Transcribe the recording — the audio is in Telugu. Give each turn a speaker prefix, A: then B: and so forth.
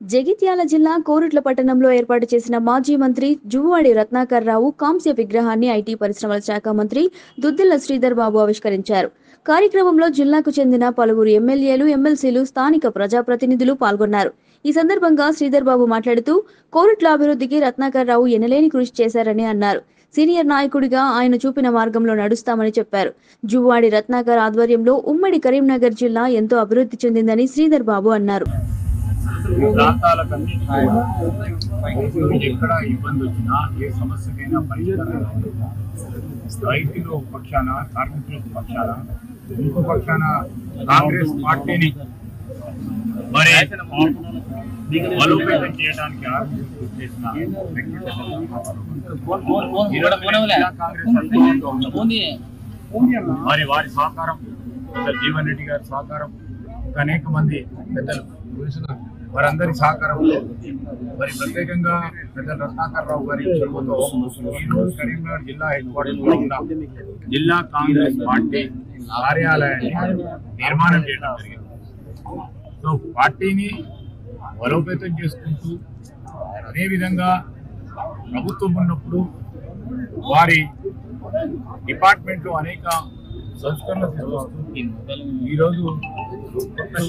A: జగిత్యాల జిల్లా కోరుట్ల పట్టణంలో ఏర్పాటు చేసిన మాజీ మంత్రి జువ్వాడి రత్నాకర్ రావు కాంస్య విగ్రహాన్ని ఐటీ పరిశ్రమల శాఖ మంత్రి దుద్దిల్ల శ్రీధర్ బాబు ఆవిష్కరించారు కార్యక్రమంలో జిల్లాకు చెందిన పలువురు ఎమ్మెల్యేలు ఎమ్మెల్సీలు స్థానిక ప్రజాప్రతినిధులు పాల్గొన్నారు ఈ సందర్భంగా శ్రీధర్ బాబు మాట్లాడుతూ కోరుట్ల అభివృద్ధికి రత్నాకర్ రావు ఎనలేని కృషి చేశారని అన్నారు సీనియర్ నాయకుడిగా ఆయన చూపిన మార్గంలో నడుస్తామని చెప్పారు జువ్వాడి రత్నాకర్ ఆధ్వర్యంలో ఉమ్మడి కరీంనగర్ జిల్లా ఎంతో అభివృద్ధి చెందిందని శ్రీధర్ బాబు అన్నారు
B: ఈ ప్రాంతాలకన్నిటికీ కూడా ఎక్కడ ఇబ్బంది వచ్చినా ఏ సమస్యకైనా పరిష్కారం రైతులు ఒక పక్షాన కార్మికుల ఒక పక్షాన ఇంకో పక్షాన కాంగ్రెస్ పార్టీని మరి బలోపేతం చేయడానికి ఆలోచన చేసిన వ్యక్తి ఈరోజు జిల్లా కాంగ్రెస్ అధ్యక్షుడు మరి వారి సహకారం పెద్దలు జీవన్ రెడ్డి గారి సహకారం ఇంకా అనేక మంది పెద్దలు వారందరి సహకారంతో మరి ప్రత్యేకంగా పెద్దల రత్నాకర్ రావు గారి చొరవతో ఈ రోజు కరీంనగర్ జిల్లా హెడ్ క్వార్టర్స్ లో ఉన్న జిల్లా కాంగ్రెస్ పార్టీ కార్యాలయాన్ని నిర్మాణం చేయడం జరిగింది సో పార్టీని బలోపేతం చేసుకుంటూ అదేవిధంగా ప్రభుత్వం ఉన్నప్పుడు వారి డిపార్ట్మెంట్లో అనేక సంస్కరణలు తీసుకొస్తూ ఈరోజు కొత్త